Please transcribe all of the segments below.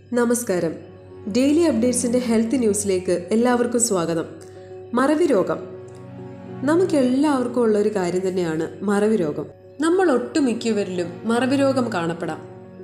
നമസ്കാരം daily അപ്ഡേറ്റ്സിൻ്റെ health ന്യൂസിലേക്ക് എല്ലാവർക്കും സ്വാഗതം മറവി രോഗം നമുക്ക് എല്ലാവർക്കും ഉള്ള ഒരു കാര്യം തന്നെയാണ് മറവി രോഗം നമ്മൾ ഒട്ടുമിക്കവരിലും മറവി രോഗം കാണപ്പെടാം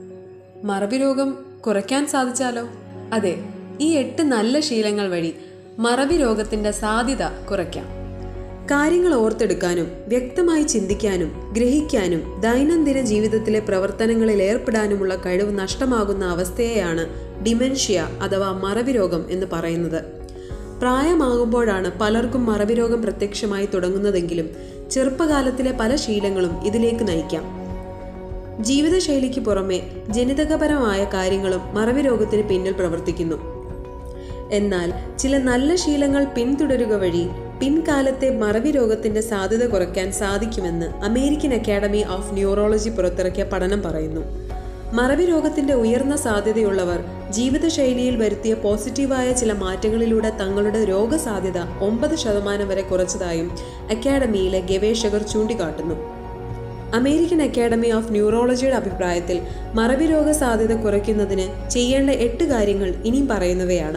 മറവി രോഗം കുറയ്ക്കാൻ സാധിച്ചാലോ അതെ ഈ എട്ട് നല്ല ശീലങ്ങൾ വഴി മറവി രോഗത്തിൻ്റെ സാധ്യത കുറയ്ക്കാം കാര്യങ്ങൾ ഓർത്തെടുക്കാനും വ്യക്തമായി ചിന്തിക്കാനും ഗ്രഹിക്കാനും ദൈനംദിന ജീവിതത്തിലെ പ്രവർത്തനങ്ങളിൽ ഏർപ്പെടാനുമുള്ള കഴിവ് നഷ്ടമാകുന്ന അവസ്ഥയെയാണ് ഡിമെൻഷ്യ അഥവാ മറവി രോഗം എന്ന് പറയുന്നത് പ്രായമാകുമ്പോഴാണ് പലർക്കും മറവി രോഗം പ്രത്യക്ഷമായി തുടങ്ങുന്നതെങ്കിലും ചെറുപ്പകാലത്തിലെ പല ശീലങ്ങളും ഇതിലേക്ക് നയിക്കാം ജീവിതശൈലിക്ക് പുറമെ ജനിതകപരമായ കാര്യങ്ങളും മറവി രോഗത്തിന് പിന്നിൽ പ്രവർത്തിക്കുന്നു എന്നാൽ ചില നല്ല ശീലങ്ങൾ പിന്തുടരുക വഴി പിൻകാലത്തെ മറവി രോഗത്തിന്റെ സാധ്യത കുറയ്ക്കാൻ സാധിക്കുമെന്ന് അമേരിക്കൻ അക്കാഡമി ഓഫ് ന്യൂറോളജി പുറത്തിറക്കിയ പഠനം പറയുന്നു മറവി രോഗത്തിന്റെ ഉയർന്ന സാധ്യതയുള്ളവർ ജീവിതശൈലിയിൽ വരുത്തിയ പോസിറ്റീവായ ചില മാറ്റങ്ങളിലൂടെ തങ്ങളുടെ രോഗസാധ്യത ഒമ്പത് ശതമാനം വരെ കുറച്ചതായും അക്കാഡമിയിലെ ഗവേഷകർ ചൂണ്ടിക്കാട്ടുന്നു അമേരിക്കൻ അക്കാഡമി ഓഫ് ന്യൂറോളജിയുടെ അഭിപ്രായത്തിൽ മറവി രോഗ സാധ്യത കുറയ്ക്കുന്നതിന് ചെയ്യേണ്ട എട്ട് കാര്യങ്ങൾ ഇനിയും പറയുന്നവയാണ്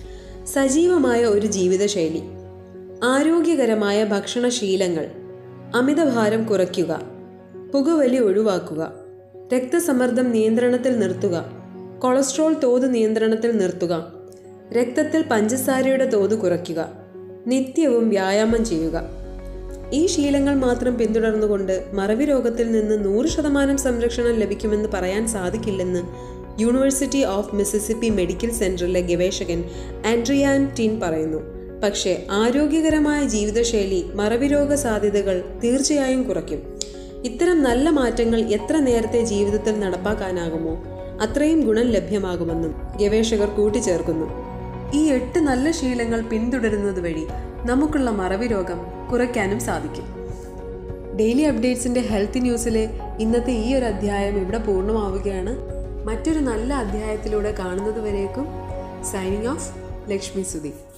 സജീവമായ ഒരു ജീവിതശൈലി ആരോഗ്യകരമായ ഭക്ഷണശീലങ്ങൾ അമിതഭാരം കുറയ്ക്കുക പുകവലി ഒഴിവാക്കുക രക്തസമ്മർദ്ദം നിയന്ത്രണത്തിൽ നിർത്തുക കൊളസ്ട്രോൾ തോത് നിയന്ത്രണത്തിൽ നിർത്തുക രക്തത്തിൽ പഞ്ചസാരയുടെ തോത് കുറയ്ക്കുക നിത്യവും വ്യായാമം ചെയ്യുക ഈ ശീലങ്ങൾ മാത്രം പിന്തുടർന്നുകൊണ്ട് മറവി രോഗത്തിൽ നിന്ന് നൂറ് ശതമാനം സംരക്ഷണം ലഭിക്കുമെന്ന് പറയാൻ സാധിക്കില്ലെന്ന് യൂണിവേഴ്സിറ്റി ഓഫ് മിസിസിപ്പി മെഡിക്കൽ സെന്ററിലെ ഗവേഷകൻ ആൻഡ്രിയാൻ ടിൻ പറയുന്നു പക്ഷേ ആരോഗ്യകരമായ ജീവിതശൈലി മറവി രോഗ സാധ്യതകൾ തീർച്ചയായും കുറയ്ക്കും ഇത്തരം നല്ല മാറ്റങ്ങൾ എത്ര നേരത്തെ ജീവിതത്തിൽ നടപ്പാക്കാനാകുമോ അത്രയും ഗുണം ലഭ്യമാകുമെന്നും ഗവേഷകർ കൂട്ടിച്ചേർക്കുന്നു ഈ എട്ട് നല്ല ശീലങ്ങൾ പിന്തുടരുന്നത് വഴി നമുക്കുള്ള മറവി രോഗം കുറയ്ക്കാനും സാധിക്കും ഡെയിലി അപ്ഡേറ്റ്സിൻ്റെ ഹെൽത്ത് ന്യൂസിലെ ഇന്നത്തെ ഈ ഒരു അധ്യായം ഇവിടെ പൂർണ്ണമാവുകയാണ് മറ്റൊരു നല്ല അധ്യായത്തിലൂടെ കാണുന്നത് വരേക്കും സൈനിങ് ഓഫ് ലക്ഷ്മി സുധി